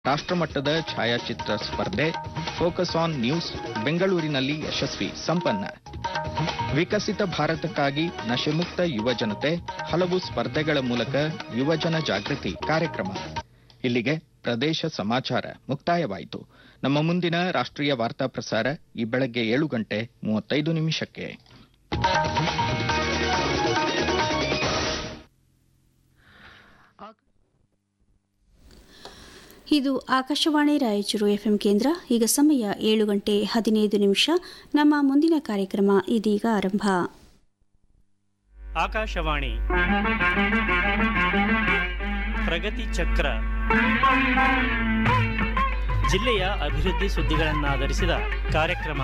ರಾಷ್ಟ್ರಮಟ್ಟದ ಛಾಯಾಚಿತ್ರ ಸ್ಪರ್ಧೆ ಫೋಕಸ್ ಆನ್ ನ್ಯೂಸ್ ಬೆಂಗಳೂರಿನಲ್ಲಿ ಯಶಸ್ವಿ ಸಂಪನ್ನ ವಿಕಸಿತ ಭಾರತಕ್ಕಾಗಿ ನಶೆಮುಕ್ತ ಯುವ ಜನತೆ ಹಲವು ಸ್ಪರ್ಧೆಗಳ ಮೂಲಕ ಯುವಜನ ಜಾಗೃತಿ ಕಾರ್ಯಕ್ರಮ ಇಲ್ಲಿಗೆ ಪ್ರದೇಶ ಸಮಾಚಾರ ಮುಕ್ತಾಯವಾಯಿತು ನಮ್ಮ ಮುಂದಿನ ರಾಷ್ಟ್ರೀಯ ವಾರ್ತಾ ಪ್ರಸಾರ ಈ ಬೆಳಗ್ಗೆ ಏಳು ಗಂಟೆ ಮೂವತ್ತೈದು ನಿಮಿಷಕ್ಕೆ ಇದು ಆಕಾಶವಾಣಿ ರಾಯಚೂರು ಎಫ್ಎಂ ಕೇಂದ್ರ ಈಗ ಸಮಯ ಏಳು ಗಂಟೆ ಹದಿನೈದು ನಿಮಿಷ ನಮ್ಮ ಮುಂದಿನ ಕಾರ್ಯಕ್ರಮ ಇದೀಗ ಆರಂಭ ಆಕಾಶವಾಣಿ ಪ್ರಗತಿ ಚಕ್ರ ಜಿಲ್ಲೆಯ ಅಭಿವೃದ್ಧಿ ಸುದ್ದಿಗಳನ್ನಾಧರಿಸಿದ ಕಾರ್ಯಕ್ರಮ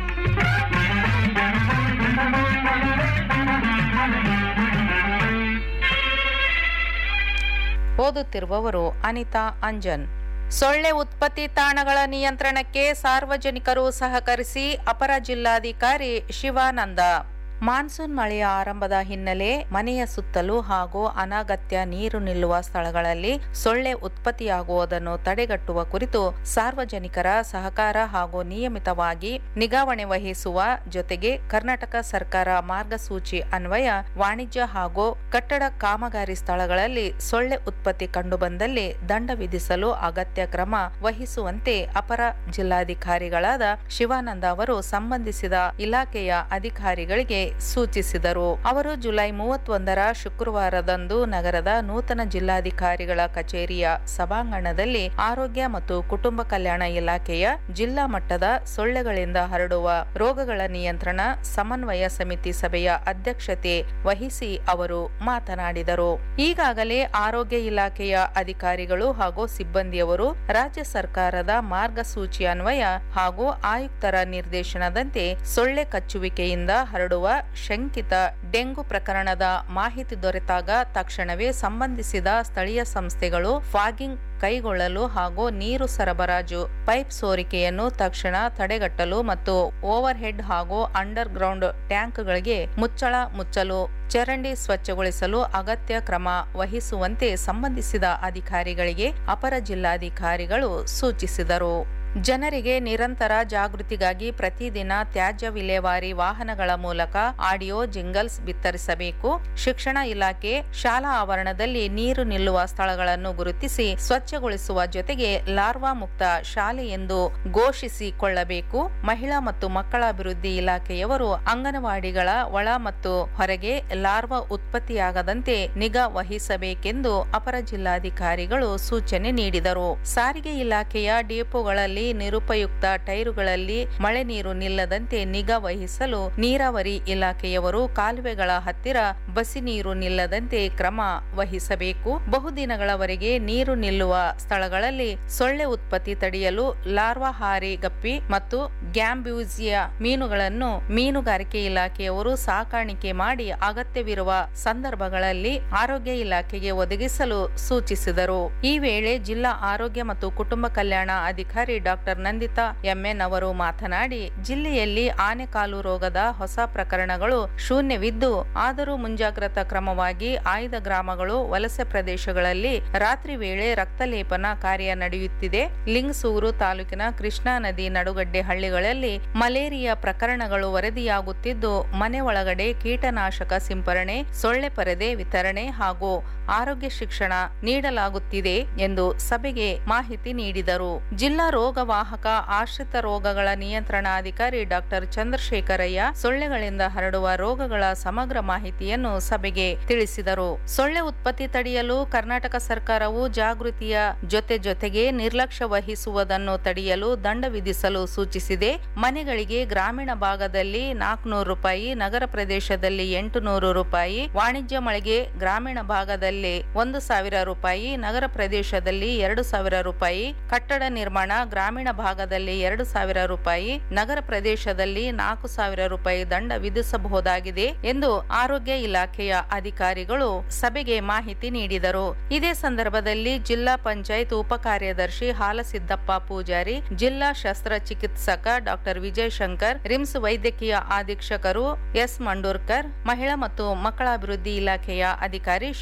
ಓದುತ್ತಿರುವವರು ಅನಿತಾ ಅಂಜನ್ ಸೊಳ್ಳೆ ಉತ್ಪತ್ತಿ ತಾಣಗಳ ನಿಯಂತ್ರಣಕ್ಕೆ ಸಾರ್ವಜನಿಕರು ಸಹಕರಿಸಿ ಅಪರ ಜಿಲ್ಲಾಧಿಕಾರಿ ಶಿವಾನಂದ ಮಾನ್ಸೂನ್ ಮಳೆಯ ಆರಂಭದ ಹಿನ್ನೆಲೆ ಮನೆಯ ಸುತ್ತಲೂ ಹಾಗೂ ಅನಗತ್ಯ ನೀರು ನಿಲ್ಲುವ ಸ್ಥಳಗಳಲ್ಲಿ ಸೊಳ್ಳೆ ಉತ್ಪತ್ತಿಯಾಗುವುದನ್ನು ತಡೆಗಟ್ಟುವ ಕುರಿತು ಸಾರ್ವಜನಿಕರ ಸಹಕಾರ ಹಾಗೂ ನಿಯಮಿತವಾಗಿ ನಿಗಾವಣೆ ವಹಿಸುವ ಜೊತೆಗೆ ಕರ್ನಾಟಕ ಸರ್ಕಾರ ಮಾರ್ಗಸೂಚಿ ಅನ್ವಯ ವಾಣಿಜ್ಯ ಹಾಗೂ ಕಟ್ಟಡ ಕಾಮಗಾರಿ ಸ್ಥಳಗಳಲ್ಲಿ ಸೊಳ್ಳೆ ಉತ್ಪತ್ತಿ ಕಂಡುಬಂದಲ್ಲಿ ದಂಡ ವಿಧಿಸಲು ಅಗತ್ಯ ಕ್ರಮ ವಹಿಸುವಂತೆ ಅಪರ ಜಿಲ್ಲಾಧಿಕಾರಿಗಳಾದ ಶಿವಾನಂದ ಅವರು ಸಂಬಂಧಿಸಿದ ಇಲಾಖೆಯ ಅಧಿಕಾರಿಗಳಿಗೆ ಸೂಚಿಸಿದರು ಅವರು ಜುಲೈ ಮೂವತ್ತೊಂದರ ಶುಕ್ರವಾರದಂದು ನಗರದ ನೂತನ ಜಿಲ್ಲಾಧಿಕಾರಿಗಳ ಕಚೇರಿಯ ಸಭಾಂಗಣದಲ್ಲಿ ಆರೋಗ್ಯ ಮತ್ತು ಕುಟುಂಬ ಕಲ್ಯಾಣ ಇಲಾಖೆಯ ಜಿಲ್ಲಾ ಮಟ್ಟದ ಸೊಳ್ಳೆಗಳಿಂದ ಹರಡುವ ರೋಗಗಳ ನಿಯಂತ್ರಣ ಸಮನ್ವಯ ಸಮಿತಿ ಸಭೆಯ ಅಧ್ಯಕ್ಷತೆ ವಹಿಸಿ ಅವರು ಮಾತನಾಡಿದರು ಈಗಾಗಲೇ ಆರೋಗ್ಯ ಇಲಾಖೆಯ ಅಧಿಕಾರಿಗಳು ಹಾಗೂ ಸಿಬ್ಬಂದಿಯವರು ರಾಜ್ಯ ಸರ್ಕಾರದ ಮಾರ್ಗಸೂಚಿ ಅನ್ವಯ ಹಾಗೂ ಆಯುಕ್ತರ ನಿರ್ದೇಶನದಂತೆ ಸೊಳ್ಳೆ ಕಚ್ಚುವಿಕೆಯಿಂದ ಹರಡುವ ಶಂಕಿತ ಡೆಂಗು ಪ್ರಕರಣದ ಮಾಹಿತಿ ದೊರೆತಾಗ ತಕ್ಷಣವೇ ಸಂಬಂಧಿಸಿದ ಸ್ಥಳೀಯ ಸಂಸ್ಥೆಗಳು ಫಾಗಿಂಗ್ ಕೈಗೊಳ್ಳಲು ಹಾಗೂ ನೀರು ಸರಬರಾಜು ಪೈಪ್ ಸೋರಿಕೆಯನ್ನು ತಕ್ಷಣ ತಡೆಗಟ್ಟಲು ಮತ್ತು ಓವರ್ ಹೆಡ್ ಹಾಗೂ ಅಂಡರ್ ಗ್ರೌಂಡ್ ಟ್ಯಾಂಕ್ಗಳಿಗೆ ಮುಚ್ಚಳ ಮುಚ್ಚಲು ಚರಂಡಿ ಸ್ವಚ್ಛಗೊಳಿಸಲು ಅಗತ್ಯ ಕ್ರಮ ವಹಿಸುವಂತೆ ಸಂಬಂಧಿಸಿದ ಅಧಿಕಾರಿಗಳಿಗೆ ಅಪರ ಜಿಲ್ಲಾಧಿಕಾರಿಗಳು ಸೂಚಿಸಿದರು ಜನರಿಗೆ ನಿರಂತರ ಜಾಗೃತಿಗಾಗಿ ಪ್ರತಿದಿನ ತ್ಯಾಜ್ಯ ವಿಲೇವಾರಿ ವಾಹನಗಳ ಮೂಲಕ ಆಡಿಯೋ ಜಿಂಗಲ್ಸ್ ಬಿತ್ತರಿಸಬೇಕು ಶಿಕ್ಷಣ ಇಲಾಖೆ ಶಾಲಾ ಆವರಣದಲ್ಲಿ ನೀರು ನಿಲ್ಲುವ ಸ್ಥಳಗಳನ್ನು ಗುರುತಿಸಿ ಸ್ವಚ್ಛಗೊಳಿಸುವ ಜೊತೆಗೆ ಲಾರ್ವಾ ಮುಕ್ತ ಶಾಲೆ ಎಂದು ಘೋಷಿಸಿಕೊಳ್ಳಬೇಕು ಮಹಿಳಾ ಮತ್ತು ಮಕ್ಕಳ ಅಭಿವೃದ್ಧಿ ಇಲಾಖೆಯವರು ಅಂಗನವಾಡಿಗಳ ಒಳ ಮತ್ತು ಹೊರಗೆ ಲಾರ್ವಾ ಉತ್ಪತ್ತಿಯಾಗದಂತೆ ನಿಗಾ ವಹಿಸಬೇಕೆಂದು ಅಪರ ಜಿಲ್ಲಾಧಿಕಾರಿಗಳು ಸೂಚನೆ ನೀಡಿದರು ಸಾರಿಗೆ ಇಲಾಖೆಯ ಡಿಪೋಗಳಲ್ಲಿ ನಿರುಪಯುಕ್ತ ಟೈರುಗಳಲ್ಲಿ ಮಳೆ ನೀರು ನಿಲ್ಲದಂತೆ ನಿಗಾ ವಹಿಸಲು ನೀರಾವರಿ ಇಲಾಖೆಯವರು ಕಾಲುವೆಗಳ ಹತ್ತಿರ ಬಸಿ ನೀರು ನಿಲ್ಲದಂತೆ ಕ್ರಮ ವಹಿಸಬೇಕು ಬಹುದಿನಗಳವರೆಗೆ ನೀರು ನಿಲ್ಲುವ ಸ್ಥಳಗಳಲ್ಲಿ ಸೊಳ್ಳೆ ಉತ್ಪತ್ತಿ ತಡೆಯಲು ಲಾರ್ವಾಹಾರಿ ಗಪ್ಪಿ ಮತ್ತು ಗ್ಯಾಂಬ್ಯೂಸಿಯಾ ಮೀನುಗಳನ್ನು ಮೀನುಗಾರಿಕೆ ಇಲಾಖೆಯವರು ಸಾಕಾಣಿಕೆ ಮಾಡಿ ಅಗತ್ಯವಿರುವ ಸಂದರ್ಭಗಳಲ್ಲಿ ಆರೋಗ್ಯ ಇಲಾಖೆಗೆ ಒದಗಿಸಲು ಸೂಚಿಸಿದರು ಈ ವೇಳೆ ಜಿಲ್ಲಾ ಆರೋಗ್ಯ ಮತ್ತು ಕುಟುಂಬ ಕಲ್ಯಾಣ ಅಧಿಕಾರಿ ಡಾಕ್ಟರ್ ನಂದಿತಾ ಎಂಎನ್ ಅವರು ಮಾತನಾಡಿ ಜಿಲ್ಲೆಯಲ್ಲಿ ಆನೆಕಾಲು ರೋಗದ ಹೊಸ ಪ್ರಕರಣಗಳು ಶೂನ್ಯವಿದ್ದು ಆದರೂ ಮುಂಜಾಗ್ರತಾ ಕ್ರಮವಾಗಿ ಆಯ್ದ ಗ್ರಾಮಗಳು ವಲಸೆ ಪ್ರದೇಶಗಳಲ್ಲಿ ರಾತ್ರಿ ವೇಳೆ ರಕ್ತಲೇಪನ ಕಾರ್ಯ ನಡೆಯುತ್ತಿದೆ ಲಿಂಗಸೂರು ತಾಲೂಕಿನ ಕೃಷ್ಣಾ ನದಿ ನಡುಗಡ್ಡೆ ಹಳ್ಳಿಗಳಲ್ಲಿ ಮಲೇರಿಯಾ ಪ್ರಕರಣಗಳು ವರದಿಯಾಗುತ್ತಿದ್ದು ಮನೆ ಒಳಗಡೆ ಕೀಟನಾಶಕ ಸಿಂಪರಣೆ ಸೊಳ್ಳೆ ಪರದೆ ವಿತರಣೆ ಹಾಗೂ ಆರೋಗ್ಯ ಶಿಕ್ಷಣ ನೀಡಲಾಗುತ್ತಿದೆ ಎಂದು ಸಭೆಗೆ ಮಾಹಿತಿ ನೀಡಿದರು ಜಿಲ್ಲಾ ರೋಗವಾಹಕ ಆಶ್ರಿತ ರೋಗಗಳ ನಿಯಂತ್ರಣಾಧಿಕಾರಿ ಡಾಕ್ಟರ್ ಚಂದ್ರಶೇಖರಯ್ಯ ಸೊಳ್ಳೆಗಳಿಂದ ಹರಡುವ ರೋಗಗಳ ಸಮಗ್ರ ಮಾಹಿತಿಯನ್ನು ಸಭೆಗೆ ತಿಳಿಸಿದರು ಸೊಳ್ಳೆ ಉತ್ಪತ್ತಿ ತಡೆಯಲು ಕರ್ನಾಟಕ ಸರ್ಕಾರವು ಜಾಗೃತಿಯ ಜೊತೆ ಜೊತೆಗೆ ನಿರ್ಲಕ್ಷ್ಯ ವಹಿಸುವುದನ್ನು ತಡೆಯಲು ದಂಡ ವಿಧಿಸಲು ಸೂಚಿಸಿದೆ ಮನೆಗಳಿಗೆ ಗ್ರಾಮೀಣ ಭಾಗದಲ್ಲಿ ನಾಲ್ಕುನೂರು ರೂಪಾಯಿ ನಗರ ಪ್ರದೇಶದಲ್ಲಿ ಎಂಟು ನೂರು ರೂಪಾಯಿ ವಾಣಿಜ್ಯ ಮಳಿಗೆ ಗ್ರಾಮೀಣ ಭಾಗದಲ್ಲಿ ಒಂದು ಸಾವಿರ ರೂಪಾಯಿ ನಗರ ಪ್ರದೇಶದಲ್ಲಿ ಎರಡು ಸಾವಿರ ರೂಪಾಯಿ ಕಟ್ಟಡ ನಿರ್ಮಾಣ ಗ್ರಾಮೀಣ ಭಾಗದಲ್ಲಿ ಎರಡು ಸಾವಿರ ರೂಪಾಯಿ ನಗರ ಪ್ರದೇಶದಲ್ಲಿ ನಾಲ್ಕು ಸಾವಿರ ರೂಪಾಯಿ ದಂಡ ವಿಧಿಸಬಹುದಾಗಿದೆ ಎಂದು ಆರೋಗ್ಯ ಇಲಾಖೆಯ ಅಧಿಕಾರಿಗಳು ಸಭೆಗೆ ಮಾಹಿತಿ ನೀಡಿದರು ಇದೇ ಸಂದರ್ಭದಲ್ಲಿ ಜಿಲ್ಲಾ ಪಂಚಾಯತ್ ಉಪ ಕಾರ್ಯದರ್ಶಿ ಹಾಲಸಿದ್ದಪ್ಪ ಪೂಜಾರಿ ಜಿಲ್ಲಾ ಶಸ್ತ್ರಚಿಕಿತ್ಸಕ ಡಾಕ್ಟರ್ ವಿಜಯ್ ಶಂಕರ್ ರಿಮ್ಸ್ ವೈದ್ಯಕೀಯ ಅಧೀಕ್ಷಕರು ಎಸ್ ಮಂಡೂರ್ಕರ್ ಮಹಿಳಾ ಮತ್ತು ಮಕ್ಕಳ ಅಭಿವೃದ್ಧಿ ಇಲಾಖೆಯ ಅಧಿಕಾರಿ ಶರಣಮ್ಮ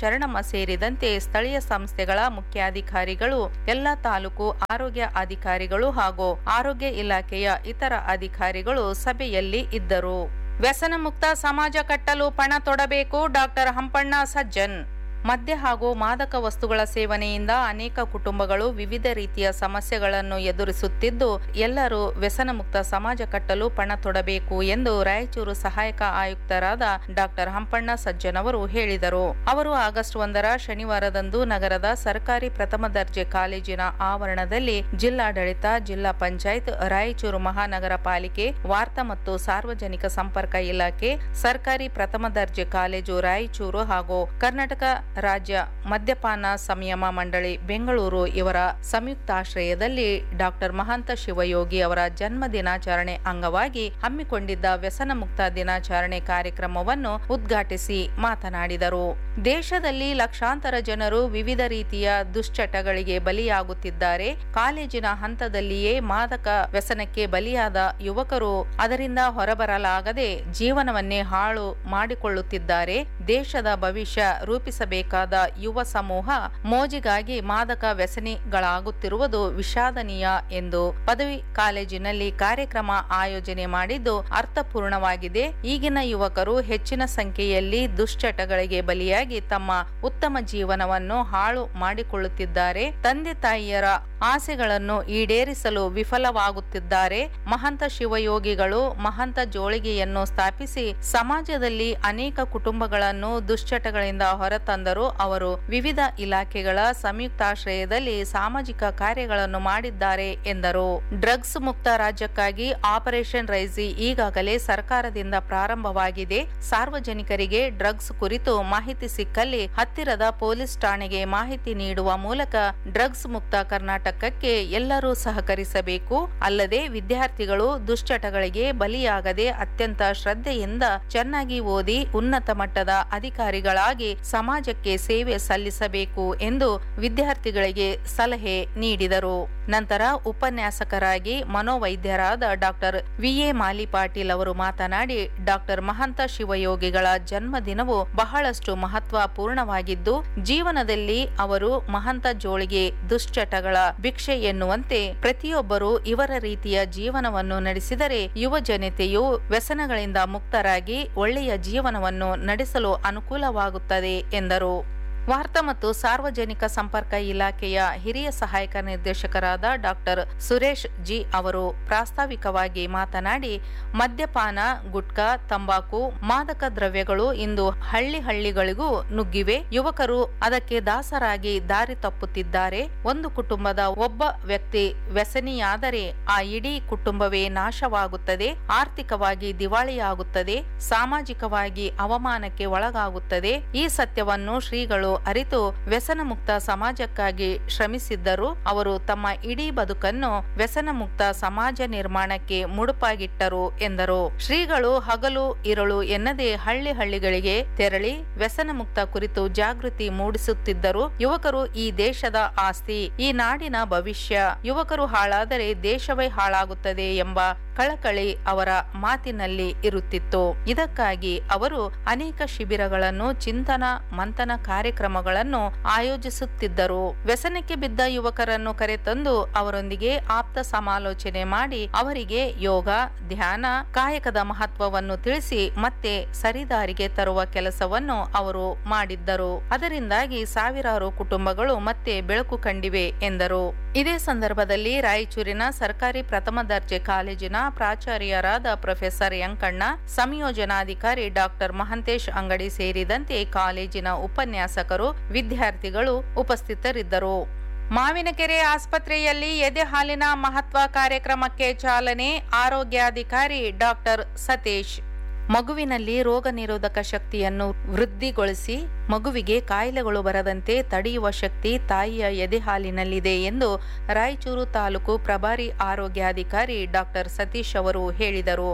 ಸೇರಿದಂತೆ ಸ್ಥಳೀಯ ಸಂಸ್ಥೆಗಳ ಮುಖ್ಯಾಧಿಕಾರಿಗಳು ಎಲ್ಲ ತಾಲೂಕು ಆರೋಗ್ಯ ಅಧಿಕಾರಿಗಳು ಹಾಗೂ ಆರೋಗ್ಯ ಇಲಾಖೆಯ ಇತರ ಅಧಿಕಾರಿಗಳು ಸಭೆಯಲ್ಲಿ ಇದ್ದರು ವ್ಯಸನ ಮುಕ್ತ ಸಮಾಜ ಕಟ್ಟಲು ಪಣ ತೊಡಬೇಕು ಡಾಕ್ಟರ್ ಹಂಪಣ್ಣ ಸಜ್ಜನ್ ಮದ್ಯ ಹಾಗೂ ಮಾದಕ ವಸ್ತುಗಳ ಸೇವನೆಯಿಂದ ಅನೇಕ ಕುಟುಂಬಗಳು ವಿವಿಧ ರೀತಿಯ ಸಮಸ್ಯೆಗಳನ್ನು ಎದುರಿಸುತ್ತಿದ್ದು ಎಲ್ಲರೂ ವ್ಯಸನ ಮುಕ್ತ ಸಮಾಜ ಕಟ್ಟಲು ಪಣ ತೊಡಬೇಕು ಎಂದು ರಾಯಚೂರು ಸಹಾಯಕ ಆಯುಕ್ತರಾದ ಡಾಕ್ಟರ್ ಹಂಪಣ್ಣ ಸಜ್ಜನ್ ಅವರು ಹೇಳಿದರು ಅವರು ಆಗಸ್ಟ್ ಒಂದರ ಶನಿವಾರದಂದು ನಗರದ ಸರ್ಕಾರಿ ಪ್ರಥಮ ದರ್ಜೆ ಕಾಲೇಜಿನ ಆವರಣದಲ್ಲಿ ಜಿಲ್ಲಾಡಳಿತ ಜಿಲ್ಲಾ ಪಂಚಾಯತ್ ರಾಯಚೂರು ಮಹಾನಗರ ಪಾಲಿಕೆ ವಾರ್ತಾ ಮತ್ತು ಸಾರ್ವಜನಿಕ ಸಂಪರ್ಕ ಇಲಾಖೆ ಸರ್ಕಾರಿ ಪ್ರಥಮ ದರ್ಜೆ ಕಾಲೇಜು ರಾಯಚೂರು ಹಾಗೂ ಕರ್ನಾಟಕ ರಾಜ್ಯ ಮದ್ಯಪಾನ ಸಂಯಮ ಮಂಡಳಿ ಬೆಂಗಳೂರು ಇವರ ಸಂಯುಕ್ತಾಶ್ರಯದಲ್ಲಿ ಡಾಕ್ಟರ್ ಮಹಾಂತ ಶಿವಯೋಗಿ ಅವರ ಜನ್ಮ ದಿನಾಚರಣೆ ಅಂಗವಾಗಿ ಹಮ್ಮಿಕೊಂಡಿದ್ದ ವ್ಯಸನ ಮುಕ್ತ ದಿನಾಚರಣೆ ಕಾರ್ಯಕ್ರಮವನ್ನು ಉದ್ಘಾಟಿಸಿ ಮಾತನಾಡಿದರು ದೇಶದಲ್ಲಿ ಲಕ್ಷಾಂತರ ಜನರು ವಿವಿಧ ರೀತಿಯ ದುಶ್ಚಟಗಳಿಗೆ ಬಲಿಯಾಗುತ್ತಿದ್ದಾರೆ ಕಾಲೇಜಿನ ಹಂತದಲ್ಲಿಯೇ ಮಾದಕ ವ್ಯಸನಕ್ಕೆ ಬಲಿಯಾದ ಯುವಕರು ಅದರಿಂದ ಹೊರಬರಲಾಗದೆ ಜೀವನವನ್ನೇ ಹಾಳು ಮಾಡಿಕೊಳ್ಳುತ್ತಿದ್ದಾರೆ ದೇಶದ ಭವಿಷ್ಯ ರೂಪಿಸಬೇಕಾದ ಯುವ ಸಮೂಹ ಮೋಜಿಗಾಗಿ ಮಾದಕ ವ್ಯಸನಿಗಳಾಗುತ್ತಿರುವುದು ವಿಷಾದನೀಯ ಎಂದು ಪದವಿ ಕಾಲೇಜಿನಲ್ಲಿ ಕಾರ್ಯಕ್ರಮ ಆಯೋಜನೆ ಮಾಡಿದ್ದು ಅರ್ಥಪೂರ್ಣವಾಗಿದೆ ಈಗಿನ ಯುವಕರು ಹೆಚ್ಚಿನ ಸಂಖ್ಯೆಯಲ್ಲಿ ದುಶ್ಚಟಗಳಿಗೆ ಬಲಿಯಾಗಿ ತಮ್ಮ ಉತ್ತಮ ಜೀವನವನ್ನು ಹಾಳು ಮಾಡಿಕೊಳ್ಳುತ್ತಿದ್ದಾರೆ ತಂದೆ ತಾಯಿಯರ ಆಸೆಗಳನ್ನು ಈಡೇರಿಸಲು ವಿಫಲವಾಗುತ್ತಿದ್ದಾರೆ ಮಹಂತ ಶಿವಯೋಗಿಗಳು ಮಹಂತ ಜೋಳಿಗೆಯನ್ನು ಸ್ಥಾಪಿಸಿ ಸಮಾಜದಲ್ಲಿ ಅನೇಕ ಕುಟುಂಬಗಳನ್ನು ದುಶ್ಚಟಗಳಿಂದ ಹೊರತಂದರು ಅವರು ವಿವಿಧ ಇಲಾಖೆಗಳ ಸಂಯುಕ್ತಾಶ್ರಯದಲ್ಲಿ ಸಾಮಾಜಿಕ ಕಾರ್ಯಗಳನ್ನು ಮಾಡಿದ್ದಾರೆ ಎಂದರು ಡ್ರಗ್ಸ್ ಮುಕ್ತ ರಾಜ್ಯಕ್ಕಾಗಿ ಆಪರೇಷನ್ ರೈಸಿ ಈಗಾಗಲೇ ಸರ್ಕಾರದಿಂದ ಪ್ರಾರಂಭವಾಗಿದೆ ಸಾರ್ವಜನಿಕರಿಗೆ ಡ್ರಗ್ಸ್ ಕುರಿತು ಮಾಹಿತಿ ಸಿಕ್ಕಲ್ಲಿ ಹತ್ತಿರದ ಪೊಲೀಸ್ ಠಾಣೆಗೆ ಮಾಹಿತಿ ನೀಡುವ ಮೂಲಕ ಡ್ರಗ್ಸ್ ಮುಕ್ತ ಕರ್ನಾಟಕಕ್ಕೆ ಎಲ್ಲರೂ ಸಹಕರಿಸಬೇಕು ಅಲ್ಲದೆ ವಿದ್ಯಾರ್ಥಿಗಳು ದುಶ್ಚಟಗಳಿಗೆ ಬಲಿಯಾಗದೆ ಅತ್ಯಂತ ಶ್ರದ್ಧೆಯಿಂದ ಚೆನ್ನಾಗಿ ಓದಿ ಉನ್ನತ ಮಟ್ಟದ ಅಧಿಕಾರಿಗಳಾಗಿ ಸಮಾಜಕ್ಕೆ ಸೇವೆ ಸಲ್ಲಿಸಬೇಕು ಎಂದು ವಿದ್ಯಾರ್ಥಿಗಳಿಗೆ ಸಲಹೆ ನೀಡಿದರು ನಂತರ ಉಪನ್ಯಾಸಕರಾಗಿ ಮನೋವೈದ್ಯರಾದ ಡಾಕ್ಟರ್ ವಿಎ ಮಾಲಿ ಪಾಟೀಲ್ ಅವರು ಮಾತನಾಡಿ ಡಾಕ್ಟರ್ ಮಹಂತ ಶಿವಯೋಗಿಗಳ ಜನ್ಮದಿನವು ಬಹಳಷ್ಟು ಮಹತ್ವಪೂರ್ಣವಾಗಿದ್ದು ಜೀವನದಲ್ಲಿ ಅವರು ಮಹಂತ ಜೋಳಿಗೆ ದುಶ್ಚಟಗಳ ಭಿಕ್ಷೆ ಎನ್ನುವಂತೆ ಪ್ರತಿಯೊಬ್ಬರು ಇವರ ರೀತಿಯ ಜೀವನವನ್ನು ನಡೆಸಿದರೆ ಯುವ ಜನತೆಯು ವ್ಯಸನಗಳಿಂದ ಮುಕ್ತರಾಗಿ ಒಳ್ಳೆಯ ಜೀವನವನ್ನು ನಡೆಸಲು ಅನುಕೂಲವಾಗುತ್ತದೆ ಎಂದರು ವಾರ್ತಾ ಮತ್ತು ಸಾರ್ವಜನಿಕ ಸಂಪರ್ಕ ಇಲಾಖೆಯ ಹಿರಿಯ ಸಹಾಯಕ ನಿರ್ದೇಶಕರಾದ ಡಾಕ್ಟರ್ ಸುರೇಶ್ ಜಿ ಅವರು ಪ್ರಾಸ್ತಾವಿಕವಾಗಿ ಮಾತನಾಡಿ ಮದ್ಯಪಾನ ಗುಟ್ಕಾ ತಂಬಾಕು ಮಾದಕ ದ್ರವ್ಯಗಳು ಇಂದು ಹಳ್ಳಿ ಹಳ್ಳಿಗಳಿಗೂ ನುಗ್ಗಿವೆ ಯುವಕರು ಅದಕ್ಕೆ ದಾಸರಾಗಿ ದಾರಿ ತಪ್ಪುತ್ತಿದ್ದಾರೆ ಒಂದು ಕುಟುಂಬದ ಒಬ್ಬ ವ್ಯಕ್ತಿ ವ್ಯಸನಿಯಾದರೆ ಆ ಇಡೀ ಕುಟುಂಬವೇ ನಾಶವಾಗುತ್ತದೆ ಆರ್ಥಿಕವಾಗಿ ದಿವಾಳಿಯಾಗುತ್ತದೆ ಸಾಮಾಜಿಕವಾಗಿ ಅವಮಾನಕ್ಕೆ ಒಳಗಾಗುತ್ತದೆ ಈ ಸತ್ಯವನ್ನು ಶ್ರೀಗಳು ಅರಿತು ವ್ಯಸನ ಮುಕ್ತ ಸಮಾಜಕ್ಕಾಗಿ ಶ್ರಮಿಸಿದ್ದರು ಅವರು ತಮ್ಮ ಇಡೀ ಬದುಕನ್ನು ವ್ಯಸನ ಮುಕ್ತ ಸಮಾಜ ನಿರ್ಮಾಣಕ್ಕೆ ಮುಡುಪಾಗಿಟ್ಟರು ಎಂದರು ಶ್ರೀಗಳು ಹಗಲು ಇರಳು ಎನ್ನದೆ ಹಳ್ಳಿ ಹಳ್ಳಿಗಳಿಗೆ ತೆರಳಿ ವ್ಯಸನ ಮುಕ್ತ ಕುರಿತು ಜಾಗೃತಿ ಮೂಡಿಸುತ್ತಿದ್ದರು ಯುವಕರು ಈ ದೇಶದ ಆಸ್ತಿ ಈ ನಾಡಿನ ಭವಿಷ್ಯ ಯುವಕರು ಹಾಳಾದರೆ ದೇಶವೇ ಹಾಳಾಗುತ್ತದೆ ಎಂಬ ಕಳಕಳಿ ಅವರ ಮಾತಿನಲ್ಲಿ ಇರುತ್ತಿತ್ತು ಇದಕ್ಕಾಗಿ ಅವರು ಅನೇಕ ಶಿಬಿರಗಳನ್ನು ಚಿಂತನ ಮಂಥನ ಕಾರ್ಯಕ್ರಮಗಳನ್ನು ಆಯೋಜಿಸುತ್ತಿದ್ದರು ವ್ಯಸನಕ್ಕೆ ಬಿದ್ದ ಯುವಕರನ್ನು ಕರೆತಂದು ಅವರೊಂದಿಗೆ ಆಪ್ತ ಸಮಾಲೋಚನೆ ಮಾಡಿ ಅವರಿಗೆ ಯೋಗ ಧ್ಯಾನ ಕಾಯಕದ ಮಹತ್ವವನ್ನು ತಿಳಿಸಿ ಮತ್ತೆ ಸರಿದಾರಿಗೆ ತರುವ ಕೆಲಸವನ್ನು ಅವರು ಮಾಡಿದ್ದರು ಅದರಿಂದಾಗಿ ಸಾವಿರಾರು ಕುಟುಂಬಗಳು ಮತ್ತೆ ಬೆಳಕು ಕಂಡಿವೆ ಎಂದರು ಇದೇ ಸಂದರ್ಭದಲ್ಲಿ ರಾಯಚೂರಿನ ಸರ್ಕಾರಿ ಪ್ರಥಮ ದರ್ಜೆ ಕಾಲೇಜಿನ ಪ್ರಾಚಾರ್ಯರಾದ ಪ್ರೊಫೆಸರ್ ಯಂಕಣ್ಣ ಸಂಯೋಜನಾಧಿಕಾರಿ ಡಾಕ್ಟರ್ ಮಹಂತೇಶ್ ಅಂಗಡಿ ಸೇರಿದಂತೆ ಕಾಲೇಜಿನ ಉಪನ್ಯಾಸಕರು ವಿದ್ಯಾರ್ಥಿಗಳು ಉಪಸ್ಥಿತರಿದ್ದರು ಮಾವಿನಕೆರೆ ಆಸ್ಪತ್ರೆಯಲ್ಲಿ ಎದೆ ಹಾಲಿನ ಮಹತ್ವ ಕಾರ್ಯಕ್ರಮಕ್ಕೆ ಚಾಲನೆ ಆರೋಗ್ಯಾಧಿಕಾರಿ ಡಾಕ್ಟರ್ ಸತೀಶ್ ಮಗುವಿನಲ್ಲಿ ರೋಗ ನಿರೋಧಕ ಶಕ್ತಿಯನ್ನು ವೃದ್ಧಿಗೊಳಿಸಿ ಮಗುವಿಗೆ ಕಾಯಿಲೆಗಳು ಬರದಂತೆ ತಡೆಯುವ ಶಕ್ತಿ ತಾಯಿಯ ಎದೆ ಹಾಲಿನಲ್ಲಿದೆ ಎಂದು ರಾಯಚೂರು ತಾಲೂಕು ಪ್ರಭಾರಿ ಆರೋಗ್ಯಾಧಿಕಾರಿ ಡಾಕ್ಟರ್ ಸತೀಶ್ ಅವರು ಹೇಳಿದರು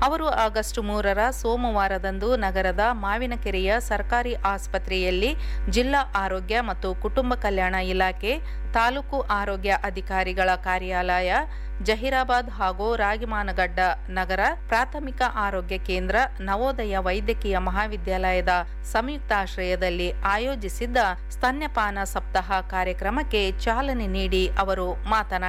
ಅವರು ಆಗಸ್ಟ್ ಮೂರರ ಸೋಮವಾರದಂದು ನಗರದ ಮಾವಿನಕೆರೆಯ ಸರ್ಕಾರಿ ಆಸ್ಪತ್ರೆಯಲ್ಲಿ ಜಿಲ್ಲಾ ಆರೋಗ್ಯ ಮತ್ತು ಕುಟುಂಬ ಕಲ್ಯಾಣ ಇಲಾಖೆ ತಾಲೂಕು ಆರೋಗ್ಯ ಅಧಿಕಾರಿಗಳ ಕಾರ್ಯಾಲಯ ಜಹೀರಾಬಾದ್ ಹಾಗೂ ರಾಗಿಮಾನಗಡ್ಡ ನಗರ ಪ್ರಾಥಮಿಕ ಆರೋಗ್ಯ ಕೇಂದ್ರ ನವೋದಯ ವೈದ್ಯಕೀಯ ಮಹಾವಿದ್ಯಾಲಯದ ಸಂಯುಕ್ತಾಶ್ರಯದಲ್ಲಿ ಆಯೋಜಿಸಿದ್ದ ಸ್ತನ್ಯಪಾನ ಸಪ್ತಾಹ ಕಾರ್ಯಕ್ರಮಕ್ಕೆ ಚಾಲನೆ ನೀಡಿ ಅವರು ಮಾತನಾಡಿದರು